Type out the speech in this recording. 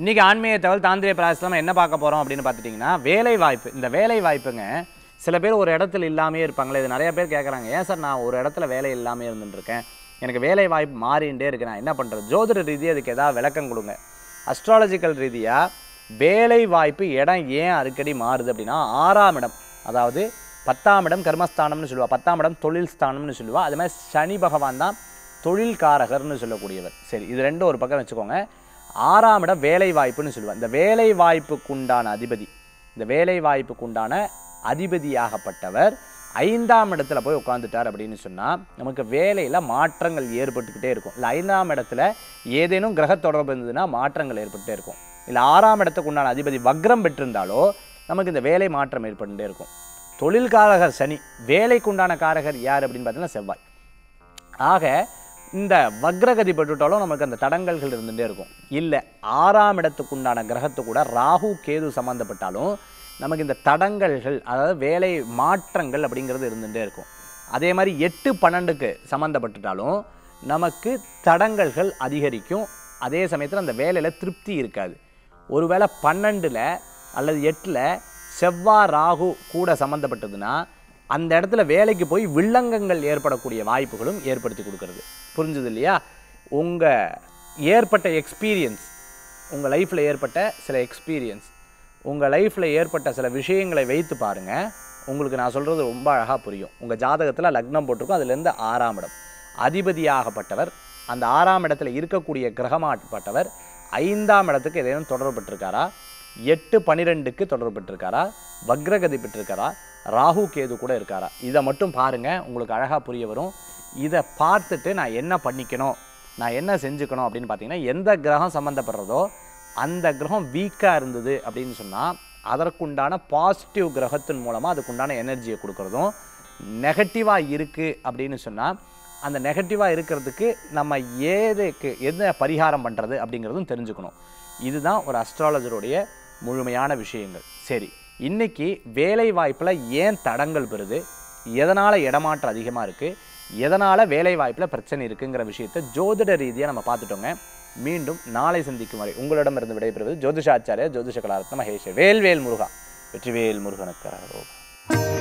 இன்றைக்கி ஆன்மீக தகவல் தாந்திரிய பிராயசத்தில் என்ன பார்க்க போகிறோம் அப்படின்னு பார்த்துட்டிங்கன்னா வேலை வாய்ப்பு இந்த வேலை வாய்ப்புங்க சில பேர் ஒரு இடத்துல இல்லாமே இருப்பாங்களே இது நிறைய பேர் கேட்குறாங்க ஏன் சார் நான் ஒரு இடத்துல வேலை இல்லாமே இருந்துட்டுருக்கேன் எனக்கு வேலை வாய்ப்பு மாறிண்டே இருக்கு நான் என்ன பண்ணுறது ஜோதிட ரீதியாக அதுக்கு ஏதாவது விளக்கம் கொடுங்க அஸ்ட்ராலஜிக்கல் ரீதியாக வேலை வாய்ப்பு இடம் ஏன் அடிக்கடி மாறுது அப்படின்னா ஆறாம் இடம் அதாவது பத்தாம் இடம் கர்மஸ்தானம்னு சொல்லுவா பத்தாம் இடம் தொழில் ஸ்தானம்னு சொல்லுவா அது மாதிரி சனி பகவான் தான் தொழில்காரகர்னு சொல்லக்கூடியவர் சரி இது ரெண்டும் ஒரு பக்கம் வச்சுக்கோங்க ஆறாம் இடம் வேலை வாய்ப்புன்னு சொல்லுவாங்க இந்த வேலை வாய்ப்புக்குண்டான அதிபதி இந்த வேலை வாய்ப்புக்குண்டான அதிபதியாகப்பட்டவர் ஐந்தாம் இடத்துல போய் உட்காந்துட்டார் அப்படின்னு சொன்னால் நமக்கு வேலையில் மாற்றங்கள் ஏற்பட்டுக்கிட்டே இருக்கும் இல்லை ஐந்தாம் இடத்துல ஏதேனும் கிரக தொடர்பு இருந்ததுன்னா மாற்றங்கள் ஏற்பட்டுட்டே இருக்கும் இல்லை ஆறாம் இடத்துக்கு உண்டான அதிபதி வக்ரம் பெற்றிருந்தாலோ நமக்கு இந்த வேலை மாற்றம் ஏற்பட்டுட்டே இருக்கும் தொழில்காரகர் சனி வேலைக்குண்டான காரகர் யார் அப்படின்னு பார்த்தீங்கன்னா செவ்வாய் ஆக இந்த வக்ரகதி பட்டுட்டாலும் நமக்கு அந்த தடங்கல்கள் இருந்துகிட்டே இருக்கும் இல்லை ஆறாம் இடத்துக்கு உண்டான கிரகத்து கூட ராகு கேது சம்மந்தப்பட்டாலும் நமக்கு இந்த தடங்கல்கள் அதாவது வேலை மாற்றங்கள் அப்படிங்கிறது இருந்துகிட்டே இருக்கும் அதே மாதிரி எட்டு பன்னெண்டுக்கு சம்மந்தப்பட்டுட்டாலும் நமக்கு தடங்கல்கள் அதிகரிக்கும் அதே சமயத்தில் அந்த வேலையில் திருப்தி இருக்காது ஒருவேளை பன்னெண்டில் அல்லது எட்டில் செவ்வாய் ராகு கூட சம்மந்தப்பட்டதுன்னா அந்த இடத்துல வேலைக்கு போய் வில்லங்கங்கள் ஏற்படக்கூடிய வாய்ப்புகளும் ஏற்படுத்தி கொடுக்கறது புரிஞ்சுது இல்லையா உங்கள் ஏற்பட்ட எக்ஸ்பீரியன்ஸ் உங்கள் லைஃப்பில் ஏற்பட்ட சில எக்ஸ்பீரியன்ஸ் உங்கள் லைஃப்பில் ஏற்பட்ட சில விஷயங்களை வைத்து பாருங்கள் உங்களுக்கு நான் சொல்கிறது ரொம்ப அழகாக புரியும் உங்கள் ஜாதகத்தில் லக்னம் போட்டிருக்கும் அதுலேருந்து ஆறாம் இடம் அதிபதியாகப்பட்டவர் அந்த ஆறாம் இடத்துல இருக்கக்கூடிய கிரகமாகப்பட்டவர் ஐந்தாம் இடத்துக்கு ஏதேனும் தொடர்பட்டிருக்காரா எட்டு பன்னிரெண்டுக்கு தொடர்பட்டிருக்காரா வக்ரகதி பெற்றிருக்காரா ராகு கேது கூட இருக்காரா இதை மட்டும் பாருங்கள் உங்களுக்கு அழகாக புரிய வரும் இதை பார்த்துட்டு நான் என்ன பண்ணிக்கணும் நான் என்ன செஞ்சுக்கணும் அப்படின்னு பார்த்தீங்கன்னா எந்த கிரகம் சம்மந்தப்படுறதோ அந்த கிரகம் வீக்காக இருந்தது அப்படின்னு சொன்னால் அதற்குண்டான பாசிட்டிவ் கிரகத்தின் மூலமாக அதுக்குண்டான எனர்ஜியை கொடுக்குறதும் நெகட்டிவாக இருக்குது அப்படின்னு சொன்னால் அந்த நெகட்டிவாக இருக்கிறதுக்கு நம்ம ஏதுக்கு எந்த பரிகாரம் பண்ணுறது அப்படிங்கிறதும் தெரிஞ்சுக்கணும் இதுதான் ஒரு அஸ்ட்ராலஜருடைய முழுமையான விஷயங்கள் சரி இன்னைக்கு வேலை வாய்ப்பில் ஏன் தடங்கள் பெறுது எதனால் இடமாற்றம் அதிகமாக இருக்குது எதனால் வேலை வாய்ப்பில் பிரச்சனை இருக்குங்கிற விஷயத்தை ஜோதிட ரீதியாக நம்ம பார்த்துட்டோங்க மீண்டும் நாளை சந்திக்கும் வரை உங்களிடமிருந்து விடைபெறுவது ஜோதிஷாச்சாரிய ஜோதிஷ கலாரத்ன மகேஷ் வேல்வேல் முருகா வெற்றிவேல் முருகனுக்கு அரகரோகம்